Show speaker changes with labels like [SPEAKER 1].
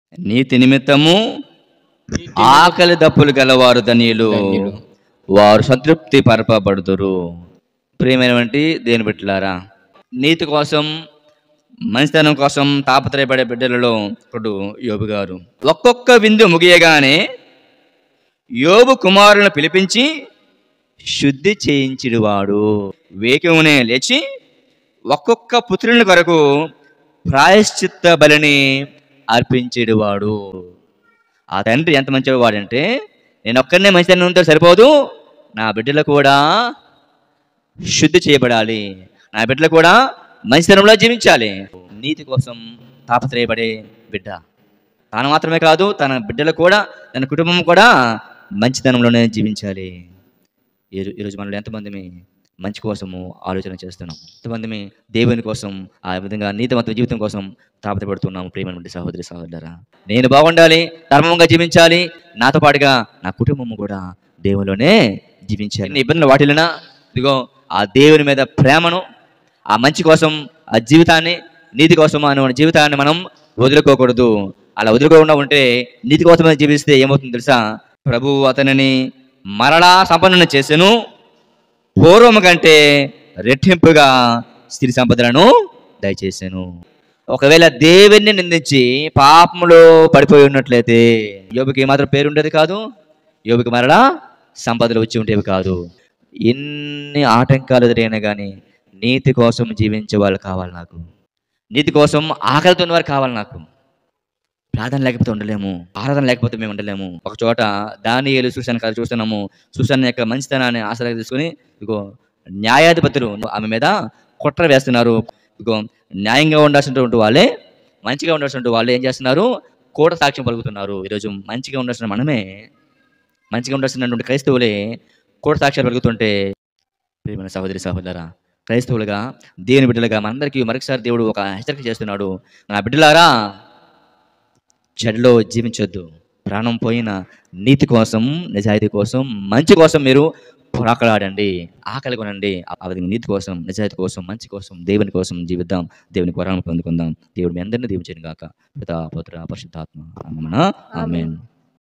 [SPEAKER 1] నీతి నిమిత్తము ఆకలి దప్పులు గలవారు ధనియులు వారు సంతృప్తి పరపబడుదురు ప్రియమైనటువంటి దేని బిడ్డలారా నీతి కోసం మంచితనం కోసం తాపత్రయపడే బిడ్డలలో ఇప్పుడు యోబు గారు ఒక్కొక్క విందు ముగియగానే యోబు కుమారులను పిలిపించి శుద్ధి చేయించిడువాడు వేకువనే లేచి ఒక్కొక్క పుత్రుని కొరకు ప్రాయశ్చిత్త బలిని అర్పించేడువాడు ఆ తండ్రి ఎంత మంచివాడంటే నేను ఒక్కరినే మంచితనం ఉంటే సరిపోదు నా బిడ్డలు కూడా శుద్ధి చేయబడాలి నా బిడ్డలు కూడా మంచితనంలో జీవించాలి నీతి కోసం తాపత్రయపడే బిడ్డ తాను మాత్రమే కాదు తన బిడ్డలు కూడా తన కుటుంబం కూడా మంచితనంలోనే జీవించాలి ఈరో- ఈరోజు మనలో ఎంతమంది మంచి కోసము ఆలోచన చేస్తున్నాం ఎంతమంది దేవుని కోసం ఆ విధంగా నీతివంత జీవితం కోసం తాపత్రపడుతున్నాము ప్రేమైనటువంటి సహోదరి సహోదరా నేను బాగుండాలి ధర్మంగా జీవించాలి నాతో పాటుగా నా కుటుంబము కూడా దేవునిలోనే జీవించాలి ఎన్ని ఇబ్బందులు వాటిల్లినా ఇదిగో ఆ దేవుని మీద ప్రేమను ఆ మంచి కోసం ఆ జీవితాన్ని నీతి కోసం అనే జీవితాన్ని మనం వదులుకోకూడదు అలా వదులుకోకుండా ఉంటే నీతి కోసమే జీవిస్తే ఏమవుతుందో తెలుసా ప్రభు అతనిని మరలా సంపన్నుని చేసెను పూర్వం కంటే రెట్టింపుగా స్థితి సంపదలను దయచేసాను ఒకవేళ దేవుణ్ణి నిందించి పాపములో పడిపోయి ఉన్నట్లయితే యోబుకి మాత్రం పేరు ఉండేది కాదు యోబుకి మరలా సంపదలు వచ్చి ఉండేవి కాదు ఎన్ని ఆటంకాలు ఎదురైనా కానీ నీతి కోసం జీవించే వాళ్ళు కావాలి నాకు నీతి కోసం ఆకలితో ఉన్నవారు కావాలి నాకు ప్రార్థన లేకపోతే ఉండలేము ఆరాధన లేకపోతే మేము ఉండలేము ఒక చోట దానియేలు సూసన్ కథ చూస్తున్నాము సూసన్ యొక్క మంచితనాన్ని ఆశ్రయ తీసుకుని ఇగో న్యాయాధిపతులు ఆమె మీద కుట్ర వేస్తున్నారు ఇగో న్యాయంగా ఉండాల్సినటువంటి వాళ్ళే మంచిగా ఉండాల్సినటువంటి వాళ్ళు ఏం చేస్తున్నారు కూట సాక్ష్యం పలుకుతున్నారు ఈరోజు మంచిగా ఉండాల్సిన మనమే మంచిగా ఉండాల్సినటువంటి క్రైస్తవులే కూట సాక్ష్యాలు పలుకుతుంటే ప్రియమైన సహోదరి సహోదరా క్రైస్తవులుగా దేవుని బిడ్డలుగా మనందరికీ మరొకసారి దేవుడు ఒక హెచ్చరిక చేస్తున్నాడు నా బిడ్డలారా చెడులో జీవించొద్దు ప్రాణం పోయిన నీతి కోసం నిజాయితీ కోసం మంచి కోసం మీరు పోరాకలాడండి ఆకలి కొనండి ఆ విధంగా నీతి కోసం నిజాయితీ కోసం మంచి కోసం దేవుని కోసం జీవిద్దాం దేవుని వరాలను పొందుకుందాం దేవుడు మీ అందరినీ దీవించను గాక పితా పుత్ర పరిశుద్ధాత్మ ఆమె ఆమెన్